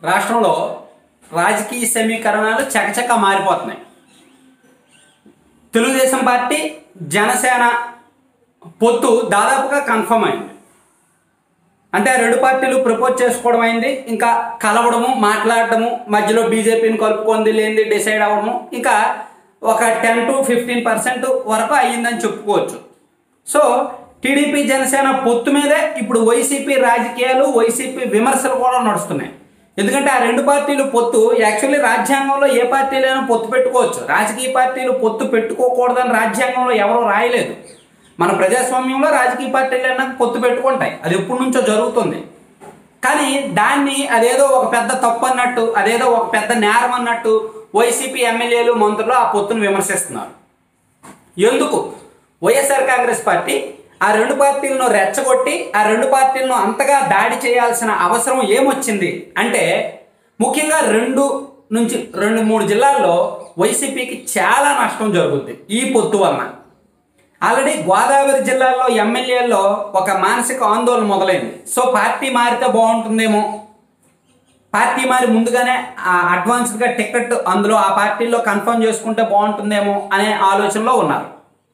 రాష్ట్రంలో రాజకీయ సమీకరణాలు చకచక మారిపోతున్నాయి తెలుగుదేశం పార్టీ జనసేన పొత్తు దాదాపుగా కన్ఫర్మ్ అయింది అంటే ఆ రెండు పార్టీలు ప్రపోజ్ చేసుకోవడం అయింది ఇంకా కలవడము మాట్లాడటము మధ్యలో బీజేపీని కలుపుకుంది లేనిది డిసైడ్ అవ్వడము ఇంకా ఒక టెన్ టు ఫిఫ్టీన్ పర్సెంట్ వరకు అయ్యిందని చెప్పుకోవచ్చు సో టీడీపీ జనసేన పొత్తు మీదే ఇప్పుడు వైసీపీ రాజకీయాలు వైసీపీ విమర్శలు కూడా నడుస్తున్నాయి ఎందుకంటే ఆ రెండు పార్టీలు పొత్తు యాక్చువల్లీ రాజ్యాంగంలో ఏ పార్టీలైనా పొత్తు పెట్టుకోవచ్చు రాజకీయ పార్టీలు పొత్తు పెట్టుకోకూడదని రాజ్యాంగంలో ఎవరూ రాయలేదు మన ప్రజాస్వామ్యంలో రాజకీయ పార్టీలైనా పొత్తు పెట్టుకుంటాయి అది ఎప్పటి నుంచో జరుగుతుంది కానీ దాన్ని అదేదో ఒక పెద్ద తప్పు అన్నట్టు అదేదో ఒక పెద్ద నేరం అన్నట్టు వైసీపీ ఎమ్మెల్యేలు మంత్రులు ఆ పొత్తును విమర్శిస్తున్నారు ఎందుకు వైఎస్ఆర్ కాంగ్రెస్ పార్టీ ఆ రెండు పార్టీలను రెచ్చగొట్టి ఆ రెండు పార్టీలను అంతగా దాడి చేయాల్సిన అవసరం ఏమొచ్చింది అంటే ముఖ్యంగా రెండు నుంచి రెండు మూడు జిల్లాల్లో వైసీపీకి చాలా నష్టం జరుగుద్ది ఈ పొత్తు వలన ఆల్రెడీ గోదావరి జిల్లాలో ఎమ్మెల్యేల్లో ఒక మానసిక ఆందోళన మొదలైంది సో పార్టీ మారితే బాగుంటుందేమో పార్టీ మారి ముందుగానే అడ్వాన్స్డ్గా టికెట్ అందులో ఆ పార్టీలో కన్ఫర్మ్ చేసుకుంటే బాగుంటుందేమో అనే ఆలోచనలో ఉన్నారు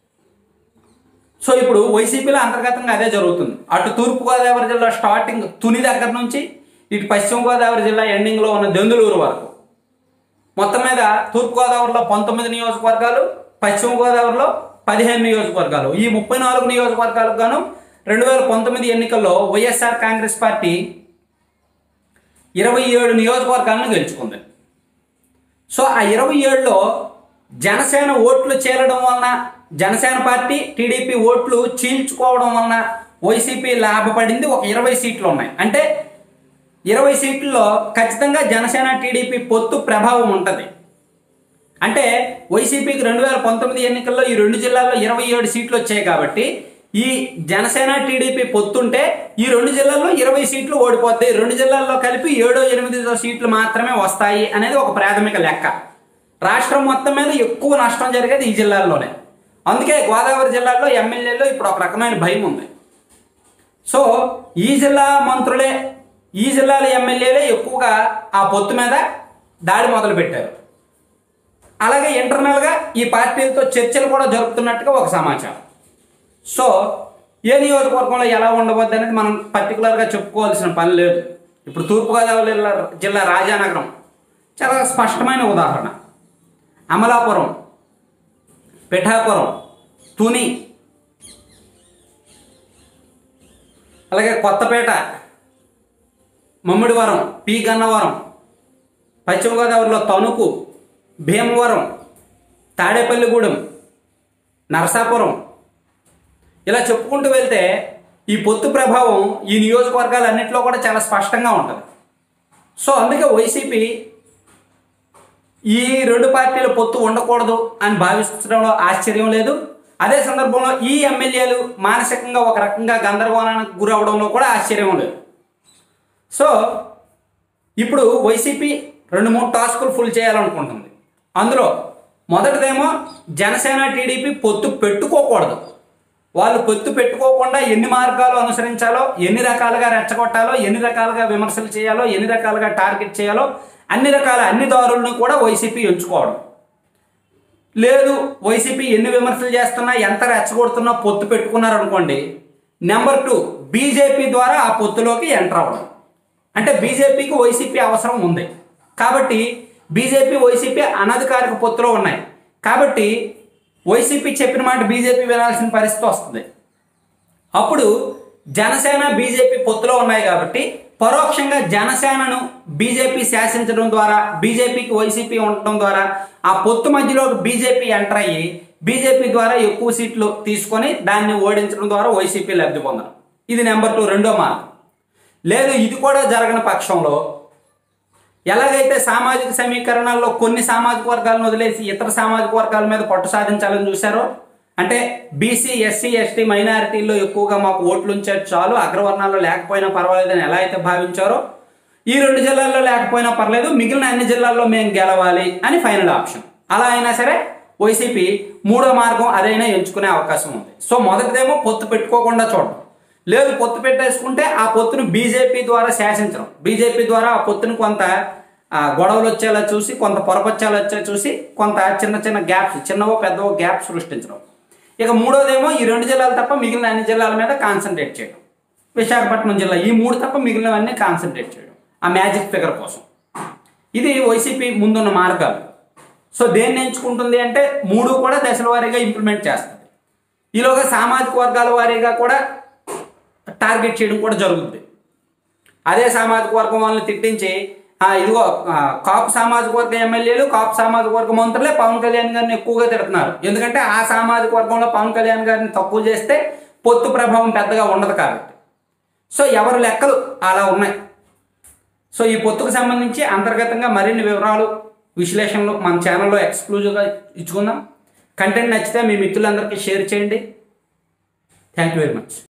సో ఇప్పుడు వైసీపీలో అంతర్గతంగా అదే జరుగుతుంది అటు తూర్పు గోదావరి జిల్లా స్టార్టింగ్ తుని దగ్గర నుంచి ఇటు పశ్చిమ గోదావరి జిల్లా ఎండింగ్లో ఉన్న దెందులూరు వరకు మొత్తం మీద తూర్పు గోదావరిలో పంతొమ్మిది నియోజకవర్గాలు పశ్చిమ గోదావరిలో పదిహేను నియోజకవర్గాలు ఈ ముప్పై నాలుగు నియోజకవర్గాలకు గాను రెండు వేల పంతొమ్మిది ఎన్నికల్లో వైఎస్ఆర్ కాంగ్రెస్ పార్టీ ఇరవై ఏడు నియోజకవర్గాలను గెలుచుకుంది సో ఆ ఇరవై ఏడులో జనసేన ఓట్లు చేరడం వలన జనసేన పార్టీ టీడీపీ ఓట్లు చీల్చుకోవడం వలన వైసీపీ లాభపడింది ఒక ఇరవై సీట్లు ఉన్నాయి అంటే ఇరవై సీట్లలో ఖచ్చితంగా జనసేన టీడీపీ పొత్తు ప్రభావం ఉంటుంది అంటే వైసీపీకి రెండు వేల పంతొమ్మిది ఎన్నికల్లో ఈ రెండు జిల్లాల్లో ఇరవై ఏడు సీట్లు వచ్చాయి కాబట్టి ఈ జనసేన టీడీపీ పొత్తుంటే ఈ రెండు జిల్లాల్లో ఇరవై సీట్లు ఓడిపోతాయి రెండు జిల్లాల్లో కలిపి ఏడో ఎనిమిదో సీట్లు మాత్రమే వస్తాయి అనేది ఒక ప్రాథమిక లెక్క రాష్ట్రం మొత్తం మీద ఎక్కువ నష్టం జరిగేది ఈ జిల్లాల్లోనే అందుకే గోదావరి జిల్లాలో ఎమ్మెల్యేలో ఇప్పుడు ఒక రకమైన భయం ఉంది సో ఈ జిల్లా మంత్రులే ఈ జిల్లాల ఎమ్మెల్యేలే ఎక్కువగా ఆ పొత్తు మీద దాడి మొదలు పెట్టారు అలాగే ఇంటర్నల్గా ఈ పార్టీలతో చర్చలు కూడా జరుపుతున్నట్టుగా ఒక సమాచారం సో ఏ నియోజకవర్గంలో ఎలా ఉండబోద్ది అనేది మనం పర్టికులర్గా చెప్పుకోవాల్సిన పని లేదు ఇప్పుడు తూర్పుగోదావరి జిల్లా జిల్లా రాజానగరం చాలా స్పష్టమైన ఉదాహరణ అమలాపురం పిఠాపురం తుని అలాగే కొత్తపేట మమ్మిడివరం పి గన్నవరం పశ్చిమ గోదావరిలో తణుకు భీమవరం తాడేపల్లిగూడెం నరసాపురం ఇలా చెప్పుకుంటూ వెళ్తే ఈ పొత్తు ప్రభావం ఈ నియోజకవర్గాలన్నింటిలో కూడా చాలా స్పష్టంగా ఉంటుంది సో అందుకే వైసీపీ ఈ రెండు పార్టీల పొత్తు ఉండకూడదు అని భావించడంలో ఆశ్చర్యం లేదు అదే సందర్భంలో ఈ ఎమ్మెల్యేలు మానసికంగా ఒక రకంగా గందరగోళానికి గురవడంలో కూడా ఆశ్చర్యం లేదు సో ఇప్పుడు వైసీపీ రెండు మూడు టాస్కులు ఫుల్ చేయాలనుకుంటుంది అందులో మొదటిదేమో జనసేన టీడీపీ పొత్తు పెట్టుకోకూడదు వాళ్ళు పొత్తు పెట్టుకోకుండా ఎన్ని మార్గాలు అనుసరించాలో ఎన్ని రకాలుగా రెచ్చగొట్టాలో ఎన్ని రకాలుగా విమర్శలు చేయాలో ఎన్ని రకాలుగా టార్గెట్ చేయాలో అన్ని రకాల అన్ని దారులను కూడా వైసీపీ ఎంచుకోవడం లేదు వైసీపీ ఎన్ని విమర్శలు చేస్తున్నా ఎంత రెచ్చగొడుతున్నా పొత్తు పెట్టుకున్నారనుకోండి నెంబర్ టూ బీజేపీ ద్వారా ఆ పొత్తులోకి ఎంటర్ అవ్వడం అంటే బీజేపీకి వైసీపీ అవసరం ఉంది కాబట్టి బీజేపీ వైసీపీ అనధికారిక పొత్తులో ఉన్నాయి కాబట్టి వైసీపీ చెప్పిన మాట బీజేపీ వినాల్సిన పరిస్థితి వస్తుంది అప్పుడు జనసేన బీజేపీ పొత్తులో ఉన్నాయి కాబట్టి పరోక్షంగా జనసేనను బీజేపీ శాసించడం ద్వారా బీజేపీకి వైసీపీ ఉండటం ద్వారా ఆ పొత్తు మధ్యలో బీజేపీ ఎంటర్ అయ్యి బీజేపీ ద్వారా ఎక్కువ సీట్లు తీసుకొని దాన్ని ఓడించడం ద్వారా వైసీపీ లబ్ధి పొందడం ఇది నెంబర్ టూ రెండో మార్గం లేదు ఇది కూడా జరగని పక్షంలో ఎలాగైతే సామాజిక సమీకరణాల్లో కొన్ని సామాజిక వర్గాలను వదిలేసి ఇతర సామాజిక వర్గాల మీద పట్టు సాధించాలని చూశారో అంటే బీసీ ఎస్సీ ఎస్టీ మైనారిటీల్లో ఎక్కువగా మాకు ఓట్లు ఉంచారు చాలు అగ్రవర్ణాల్లో లేకపోయినా పర్వాలేదని ఎలా అయితే భావించారో ఈ రెండు జిల్లాల్లో లేకపోయినా పర్లేదు మిగిలిన అన్ని జిల్లాల్లో మేము గెలవాలి అని ఫైనల్ ఆప్షన్ అలా అయినా సరే వైసీపీ మూడో మార్గం అదైనా ఎంచుకునే అవకాశం ఉంది సో మొదటిదేమో పొత్తు పెట్టుకోకుండా చూడడం లేదు పొత్తు పెట్టేసుకుంటే ఆ పొత్తును బీజేపీ ద్వారా శాసించడం బీజేపీ ద్వారా ఆ పొత్తును కొంత ఆ, గొడవలు వచ్చేలా చూసి కొంత పొరపచ్చాలు వచ్చేలా చూసి కొంత చిన్న చిన్న గ్యాప్స్ చిన్నవో పెద్దవో గ్యాప్ సృష్టించడం ఇక మూడోదేమో ఈ రెండు జిల్లాలు తప్ప మిగిలిన అన్ని జిల్లాల మీద కాన్సన్ట్రేట్ చేయడం విశాఖపట్నం జిల్లా ఈ మూడు తప్ప మిగిలినవన్నీ కాన్సన్ట్రేట్ చేయడం ఆ మ్యాజిక్ ఫిగర్ కోసం ఇది వైసీపీ ముందున్న మార్గాలు సో దేన్ని ఎంచుకుంటుంది అంటే మూడు కూడా దశల వారీగా ఇంప్లిమెంట్ చేస్తుంది ఈలోగా సామాజిక వర్గాల వారీగా కూడా టార్గెట్ చేయడం కూడా జరుగుతుంది అదే సామాజిక వర్గం వాళ్ళని తిట్టించి ఆ, ఇదిగో ఆ, కాపు సామాజిక వర్గ ఎమ్మెల్యేలు కాపు సామాజిక వర్గ మంత్రులే పవన్ కళ్యాణ్ గారిని ఎక్కువగా తిడుతున్నారు ఎందుకంటే ఆ సామాజిక వర్గంలో పవన్ కళ్యాణ్ గారిని తక్కువ చేస్తే పొత్తు ప్రభావం పెద్దగా ఉండదు కాబట్టి సో ఎవరి లెక్కలు అలా ఉన్నాయి సో ఈ పొత్తుకు సంబంధించి అంతర్గతంగా మరిన్ని వివరాలు విశ్లేషణలు మన ఛానల్లో ఎక్స్క్లూజివ్గా ఇచ్చుకుందాం కంటెంట్ నచ్చితే మీ మిత్రులందరికీ షేర్ చేయండి థ్యాంక్ యూ వెరీ మచ్